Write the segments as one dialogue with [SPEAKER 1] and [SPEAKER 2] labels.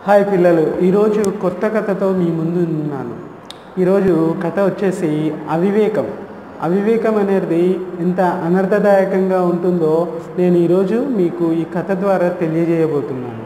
[SPEAKER 1] hi పిల్లలు ఈరోజు కొత్త కథతో మీ ముందు ఉన్నాను ఈరోజు కథ వచ్చేసి అవివేకం అవివేకం అనేది ఎంత అనర్థదాయకంగా ఉంటుందో నేను ఈరోజు మీకు ఈ కథ ద్వారా తెలియజేయబోతున్నాను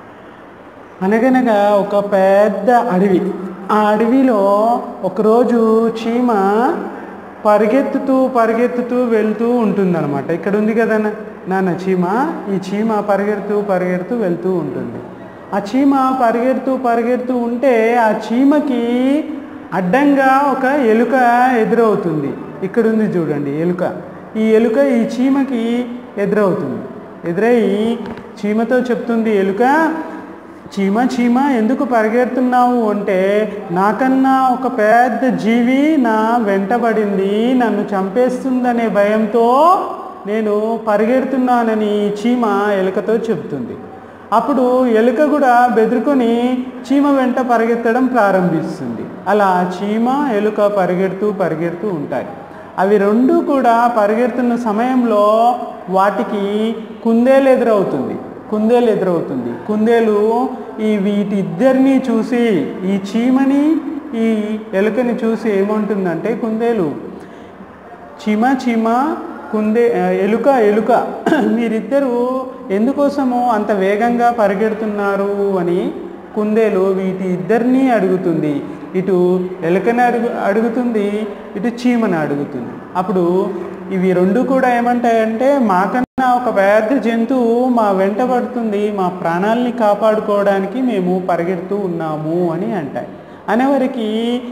[SPEAKER 1] అనగనగా ఒక పెద్ద అడవి ఆ అడవిలో ఒకరోజు చీమ పరిగెత్తుతూ పరిగెత్తుతూ వెళ్తూ ఉంటుందన్నమాట ఇక్కడ ఉంది కదా నా- నాన్న చీమ ఈ చీమ పరిగెడుతూ పరిగెడుతూ వెళ్తూ ఉంటుంది ఆ చీమ పరిగెడుతూ పరిగెడుతూ ఉంటే ఆ చీమకి అడ్డంగా ఒక ఎలుక ఎదురవుతుంది ఇక్కడ ఉంది చూడండి ఎలుక ఈ ఎలుక ఈ చీమకి ఎదురవుతుంది ఎదురై చీమతో చెప్తుంది ఎలుక చీమ చీమ ఎందుకు పరిగెడుతున్నావు అంటే నాకన్నా ఒక పెద్ద జీవి నా వెంటబడింది నన్ను చంపేస్తుందనే భయంతో నేను పరిగెడుతున్నానని చీమ ఎలుకతో చెప్తుంది అప్పుడు ఎలుక కూడా బెదురుకొని చీమ వెంట పరిగెత్తడం ప్రారంభిస్తుంది అలా చీమ ఎలుక పరిగెడుతూ పరిగెడుతూ ఉంటాయి అవి రెండు కూడా పరిగెడుతున్న సమయంలో వాటికి కుందేలు ఎదురవుతుంది కుందేలు ఎదురవుతుంది కుందేలు ఈ వీటిద్దరిని చూసి ఈ చీమని ఈ ఎలుకని చూసి ఏమంటుందంటే కుందేలు చీమ చీమ కుందే ఆ, ఎలుక ఎలుక మీరిద్దరూ ఎందుకోసము అంత వేగంగా పరిగెడుతున్నారు అని కుందేలు వీటి ఇద్దరిని అడుగుతుంది ఇటు ఎలుకని అడుగు అడుగుతుంది ఇటు చీమని అడుగుతుంది అప్పుడు ఇవి రెండు కూడా ఏమంటాయంటే మాకన్నా ఒక పెద్ద జంతువు మా వెంట పడుతుంది మా ప్రాణాలని కాపాడుకోవడానికి మేము పరిగెడుతూ ఉన్నాము అని అంటాయి అనేవరికి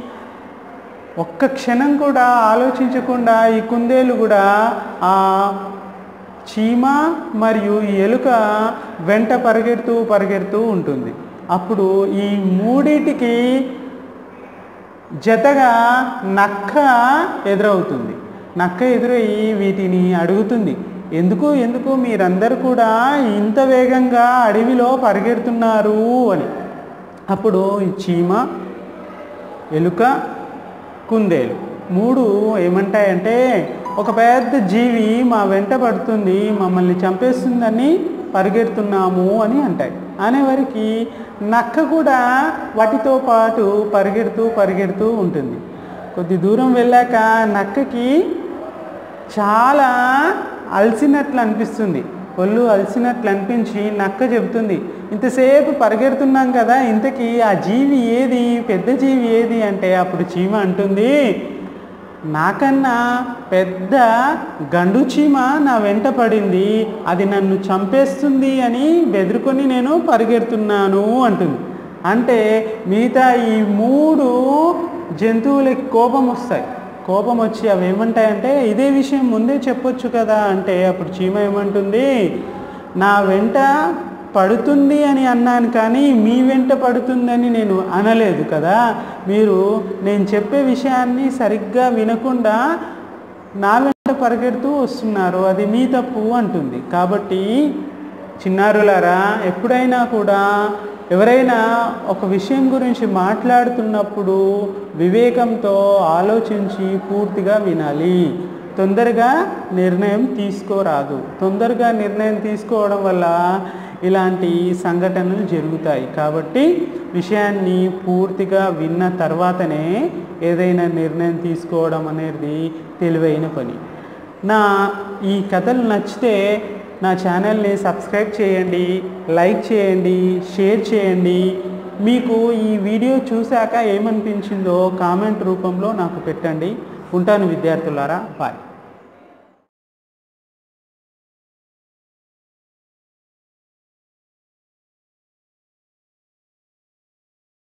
[SPEAKER 1] ఒక్క క్షణం కూడా ఆలోచించకుండా ఈ కుందేలు కూడా ఆ చీమ మరియు ఈ ఎలుక వెంట పరిగెడుతూ పరిగెడుతూ ఉంటుంది అప్పుడు ఈ మూడిటికి జతగా నక్క ఎదురవుతుంది నక్క ఎదురయ్యి వీటిని అడుగుతుంది ఎందుకు ఎందుకు మీరందరూ కూడా ఇంత వేగంగా అడవిలో పరిగెడుతున్నారు అని అప్పుడు ఈ చీమ ఎలుక కుందేలు మూడు ఏమంటాయంటే ఒక పెద్ద జీవి మా వెంట పడుతుంది మమ్మల్ని చంపేస్తుందని పరిగెడుతున్నాము అని అంటాయి అనేవరికి నక్క కూడా వాటితో పాటు పరిగెడుతూ పరిగెడుతూ ఉంటుంది కొద్ది దూరం వెళ్ళాక నక్కకి చాలా అలసినట్లు అనిపిస్తుంది ఒళ్ళు అలసినట్లు అనిపించి నక్క చెబుతుంది ఇంతసేపు పరిగెడుతున్నాం కదా ఇంతకీ ఆ జీవి ఏది పెద్ద జీవి ఏది అంటే అప్పుడు చీమ అంటుంది నాకన్నా పెద్ద గండు చీమ నా వెంట పడింది అది నన్ను చంపేస్తుంది అని బెదురుకొని నేను పరిగెడుతున్నాను అంటుంది అంటే మిగతా ఈ మూడు జంతువులకి కోపం వస్తాయి కోపం వచ్చి అవి ఏమంటాయంటే ఇదే విషయం ముందే చెప్పొచ్చు కదా అంటే అప్పుడు చీమ ఏమంటుంది నా వెంట పడుతుంది అని అన్నాను కానీ మీ వెంట పడుతుందని నేను అనలేదు కదా మీరు నేను చెప్పే విషయాన్ని సరిగ్గా వినకుండా నా వెంట పరిగెడుతూ వస్తున్నారు అది మీ తప్పు అంటుంది కాబట్టి చిన్నారులారా ఎప్పుడైనా కూడా ఎవరైనా ఒక విషయం గురించి మాట్లాడుతున్నప్పుడు వివేకంతో ఆలోచించి పూర్తిగా వినాలి తొందరగా నిర్ణయం తీసుకోరాదు తొందరగా నిర్ణయం తీసుకోవడం వల్ల ఇలాంటి సంఘటనలు జరుగుతాయి కాబట్టి విషయాన్ని పూర్తిగా విన్న తర్వాతనే ఏదైనా నిర్ణయం తీసుకోవడం అనేది తెలివైన పని నా ఈ కథలు నచ్చితే నా ఛానల్ని సబ్స్క్రైబ్ చేయండి లైక్ చేయండి షేర్ చేయండి మీకు ఈ వీడియో చూశాక ఏమనిపించిందో కామెంట్ రూపంలో నాకు పెట్టండి ఉంటాను విద్యార్థులారా బాయ్